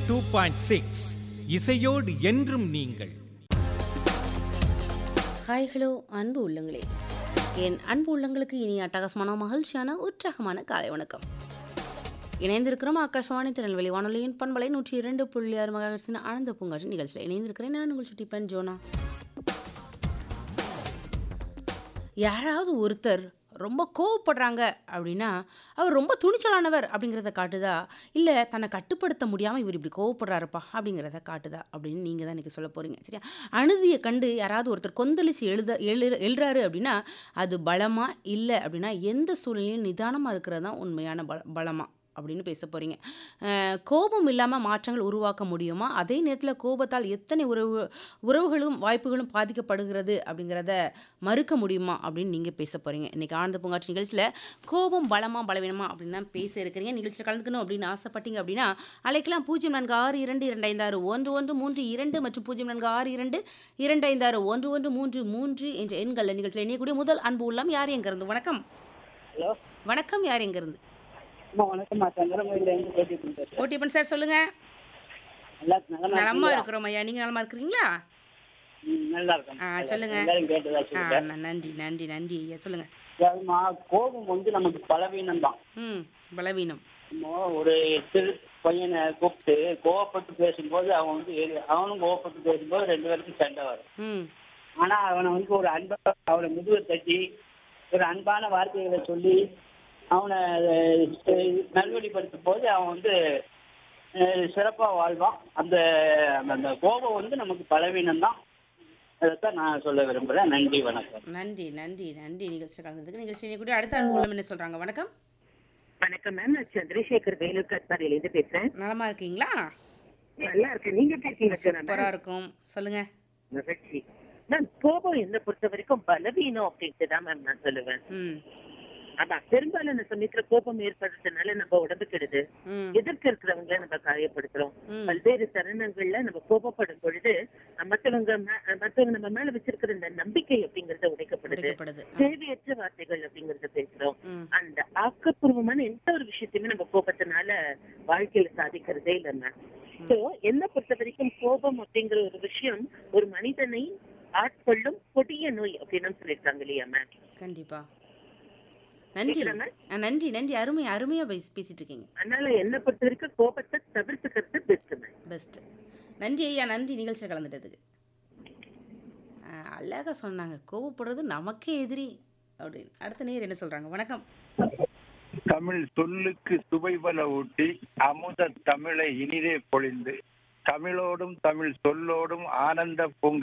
Two point six இசையோடு என்றும் நீங்கள் ஹாய் ஹலோ அன்பு உள்ளங்களே என் அன்பு உள்ளங்களுக்கு இனி அட்டகாசமான மகிழ்ச்சியான உற்சாகமான காலை வணக்கம் இணைந்திருக்கிறோம் ஆகாஷவாணி திருநெல்வேலி வானொலியின் பண்பலை நூற்றி இரண்டு புள்ளி ஆறு மகாசின் ஆனந்த பூங்காட்சி நிகழ்ச்சியில் இணைந்திருக்கிறேன் நான் உங்கள் சுட்டி பெண் ஜோனா யாராவது ஒருத்தர் ரொம்ப கோவப்படுறாங்க அப்படின்னா அவர் ரொம்ப துணிச்சலானவர் அப்படிங்கிறத காட்டுதா இல்லை தன்னை கட்டுப்படுத்த முடியாமல் இவர் இப்படி கோவப்படுறாருப்பா அப்படிங்கிறத காட்டுதா அப்படின்னு நீங்கள் தான் இன்றைக்கி சொல்ல போகிறீங்க சரியா அனுதியை கண்டு யாராவது ஒருத்தர் கொந்தளிச்சு எழுத எழு எழுறாரு அப்படின்னா அது பலமா இல்லை அப்படின்னா எந்த சூழ்நிலையும் நிதானமாக இருக்கிறது தான் உண்மையான பல பலமா அப்படின்னு பேச போகிறீங்க கோபம் இல்லாமல் மாற்றங்கள் உருவாக்க முடியுமா அதே நேரத்தில் கோபத்தால் எத்தனை உறவு உறவுகளும் வாய்ப்புகளும் பாதிக்கப்படுகிறது அப்படிங்கிறத மறுக்க முடியுமா அப்படின்னு நீங்கள் பேச போகிறீங்க இன்றைக்கி ஆனந்த பூங்காற்று நிகழ்ச்சியில் கோபம் பலமா பலவீனமா அப்படின்னு தான் பேச இருக்கிறீங்க நிகழ்ச்சியில் கலந்துக்கணும் அப்படின்னு ஆசைப்பட்டீங்க அப்படின்னா அழைக்கலாம் பூஜ்ஜியம் நான்கு ஆறு இரண்டு இரண்டு ஐந்து ஆறு ஒன்று ஒன்று மூன்று இரண்டு மற்றும் பூஜ்ஜியம் நான்கு ஆறு இரண்டு இரண்டு ஐந்து ஆறு ஒன்று ஒன்று மூன்று மூன்று என்ற எண்கள் நிகழ்ச்சியில் இணையக்கூடிய முதல் அன்பு உள்ளம் யார் எங்கிருந்து வணக்கம் ஹலோ வணக்கம் யார் எங்கிருந்து அம்மா வணக்கம்மா சந்திரமொழியில இருந்து பேசிட்டு இருக்கேன் ஓட்டிப்பன் சார் சொல்லுங்கள் நல்லா நல்லா நலமா இருக்கீங்களா? இருக்கிறோம் ஐயா நீங்க நலமா இருக்கிறீங்களா ம், நல்லா இருக்கேன் ஆ, நல்லா சொல்லுங்க. இருக்கேன். எல்லாரும் கேட்டதா ஆ சொல்லுங்க ந- நன்றி நன்றி நன்றி ஐயா சொல்லுங்க அதுமா கோபம் வந்து நமக்கு பலவீனம் தான் ம் பலவீனம் நம்ம ஒரு சிறு பையனை கூப்பிட்டு கோவப்பட்டு பேசும்போது அவன் வந்து எரி- அவனும் கோவப்பட்டு பேசும்போது ரெண்டு பேருக்கும் சண்டை வரும் ம் ஆனா அவனை வந்து ஒரு அன்பா அவனை முதுவை தட்டி ஒரு அன்பான வார்த்தைகளை சொல்லி அவனை அஹ், நல்வழிப்படுத்தும் போது அவன் வந்து அஹ், சிறப்பா வாழ்வான் அந்த அந்த கோபம் வந்து நமக்கு பலவீனம் தான் அதைத்தான் நான் சொல்ல விரும்புறேன் நன்றி வணக்கம் நன்றி நன்றி நன்றி நிகழ்ச்சி கலந்ததுக்கு நிகழ்ச்சி கூட அடுத்த அன்பு உள்ளம் என்ன சொல்றாங்க வணக்கம் வணக்கம் மேம் நான் சந்திரசேகர் வேலூர் கட்பாறையில இருந்து பேசுறேன் நலமா இருக்கீங்களா நல்லா இருக்கு நீங்க பேசுங்க சூப்பரா இருக்கும் சொல்லுங்க மகிழ்ச்சி மேம் கோபம் என்ன பொறுத்த வரைக்கும் பலவீனம் அப்படின்ட்டு தான் மேம் நான் சொல்லுவேன் ம் அதான் பெரும்பாலான சமயத்துல கோபம் ஏற்படுறதுனால நம்ம உடம்பு கெடுது ம் எதிர்க்க இருக்கிறவங்கள நம்ம காயப்படுத்துறோம் ம். பல்வேறு தருணங்கள்ல நம்ம கோபப்படும் பொழுது மற்றவங்க மே- மற்றவங்க நம்ம மேல வச்சிருக்கிற இந்த நம்பிக்கை அப்படிங்கறது உடைக்கப்படுது உடைக்கப்படுது தேவையற்ற வார்த்தைகள் அப்படிங்கறத பேசுறோம் ம் அந்த ஆக்கப்பூர்வமான எந்த ஒரு விஷயத்தையுமே நம்ம கோபத்தினால வாழ்க்கையில சாதிக்கிறதே இல்லைங்க சோ என்ன பொறுத்த வரைக்கும் கோபம் அப்படிங்கிற ஒரு விஷயம் ஒரு மனிதனை ஆட்கொள்ளும் கொடிய நோய் அப்படின்னு சொல்லியிருக்காங்க இல்லையா மேம் கண்டிப்பா நன்றி கேக்குதாங்க? ஆ, நன்றி நன்றி அருமை அருமையா பேசி பேசிட்டு இருக்கீங்க அதனால என்ன பொறுத்த வரைக்கும் கோபத்தை தவிர்த்துக்கிறது பெஸ்ட் மேம் பெஸ்ட் நன்றி ஐயா நன்றி நிகழ்ச்சியில் கலந்துட்டதுக்கு ஆ, அழகா சொன்னாங்க கோவப்படுறது நமக்கே எதிரி அப்படின்னு அடுத்த நேர் என்ன சொல்றாங்க வணக்கம் தமிழ் சொல்லுக்கு சுவைபல ஊட்டி அமுத தமிழை இனிதே பொழிந்து தமிழோடும் தமிழ் சொல்லோடும் ஆனந்த பூங்க